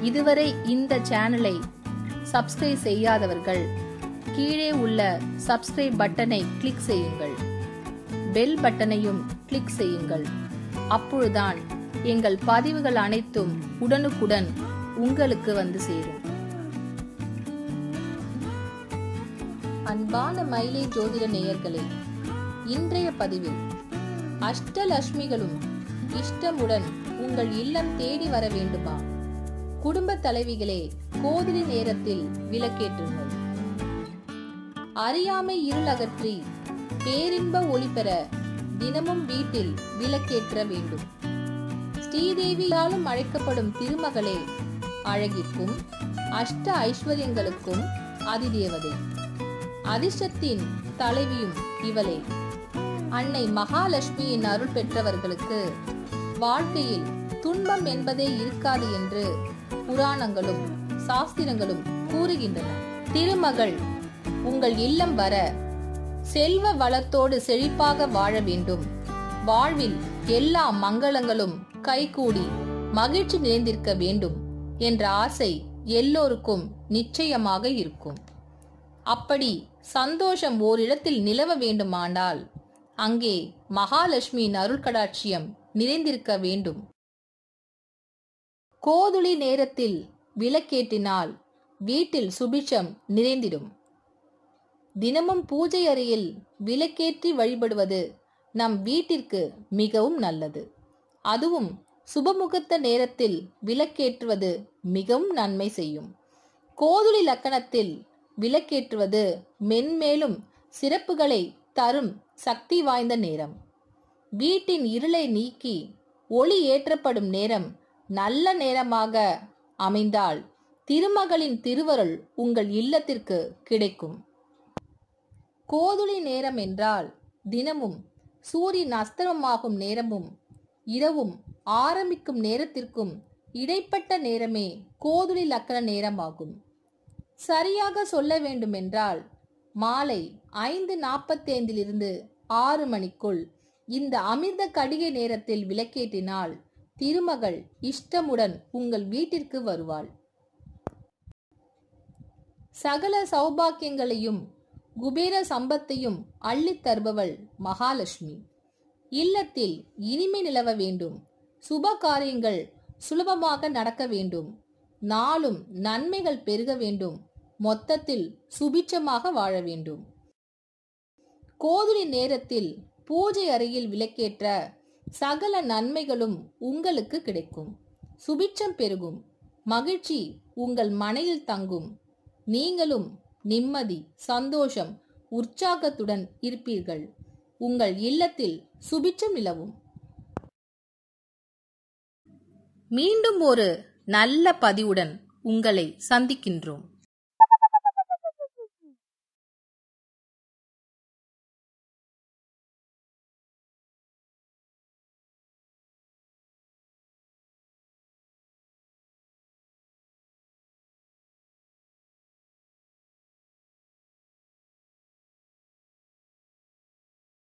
இதுவரை இந்த சேனலை சப்ஸ்கிரைப் செய்யாதவர்கள் கீழே உள்ள சப்ஸ்கிரைப் பட்டனை கிளிக் செய்யுங்கள் பெல் பட்டனையும் கிளிக் செய்யுங்கள் அப்பொழுதுதான் எங்கள் பதிவுகள் அனைத்தும் உடனுக்குடன் உங்களுக்கு வந்து சேரும் அன்பான மயிலை ஜோதிட நேயர்களே இன்றைய பதிவில் அஷ்டலட்சுமிகளும் இஷ்டமுடன் உங்கள் இல்லம் தேடி வர வேண்டுமா குடும்ப தலைவிகளே கோதிரி நேரத்தில் விளக்கேற்றுங்கள் அறியாமை இருள் அகற்றி பேரின்ப ஒளி பெற தினமும் வீட்டில் விளக்கேற்ற வேண்டும் ஸ்ரீதேவியாலும் அழைக்கப்படும் திருமகளே அழகிற்கும் அஷ்ட ஐஸ்வர்யங்களுக்கும் அதிதேவதை அதிர்ஷ்டத்தின் தலைவியும் இவளே அன்னை மகாலட்சுமியின் அருள் பெற்றவர்களுக்கு வாழ்க்கையில் துன்பம் என்பதே இருக்காது என்று புராணங்களும் சாஸ்திரங்களும் கூறுகின்றன திருமகள் உங்கள் இல்லம் வர செல்வ வளத்தோடு செழிப்பாக வாழ வேண்டும் வாழ்வில் எல்லா மங்களங்களும் கைகூடி மகிழ்ச்சி நிறைந்திருக்க வேண்டும் என்ற ஆசை எல்லோருக்கும் நிச்சயமாக இருக்கும் அப்படி சந்தோஷம் ஓரிடத்தில் நிலவ வேண்டுமானால் அங்கே மகாலட்சுமியின் அருள்கடாட்சியம் நிறைந்திருக்க வேண்டும் கோதுளி நேரத்தில் விளக்கேற்றினால் வீட்டில் சுபிட்சம் நிறைந்திடும் தினமும் பூஜை அறையில் விளக்கேற்றி வழிபடுவது நம் வீட்டிற்கு மிகவும் நல்லது அதுவும் சுபமுகூர்த்த நேரத்தில் விளக்கேற்றுவது மிகவும் நன்மை செய்யும் கோதுளி லக்கணத்தில் விளக்கேற்றுவது மென்மேலும் சிறப்புகளை தரும் சக்தி வாய்ந்த நேரம் வீட்டின் இருளை நீக்கி ஒளி ஏற்றப்படும் நேரம் நல்ல நேரமாக அமைந்தால் திருமகளின் திருவருள் உங்கள் இல்லத்திற்கு கிடைக்கும் கோதுளி நேரம் என்றால் தினமும் சூரியன் அஸ்தமமாகும் நேரமும் இரவும் ஆரம்பிக்கும் நேரத்திற்கும் இடைப்பட்ட நேரமே கோதுளி லக்கண நேரமாகும் சரியாக சொல்ல வேண்டுமென்றால் மாலை ஐந்து நாற்பத்தைந்திலிருந்து ஆறு மணிக்குள் இந்த அமிர்த கடிகை நேரத்தில் விளக்கேற்றினால் திருமகள் இஷ்டமுடன் உங்கள் வீட்டிற்கு வருவாள் சகல சௌபாக்கியங்களையும் குபேர சம்பத்தையும் அள்ளித் தருபவள் மகாலட்சுமி இல்லத்தில் இனிமை நிலவ வேண்டும் சுப காரியங்கள் சுலபமாக நடக்க வேண்டும் நாளும் நன்மைகள் பெருக வேண்டும் மொத்தத்தில் சுபிட்சமாக வாழ வேண்டும் கோதுளி நேரத்தில் பூஜை அறையில் விளக்கேற்ற சகல நன்மைகளும் உங்களுக்கு கிடைக்கும் சுபிட்சம் பெருகும் மகிழ்ச்சி உங்கள் மனையில் தங்கும் நீங்களும் நிம்மதி சந்தோஷம் உற்சாகத்துடன் இருப்பீர்கள் உங்கள் இல்லத்தில் சுபிட்சம் நிலவும் மீண்டும் ஒரு நல்ல பதிவுடன் உங்களை சந்திக்கின்றோம்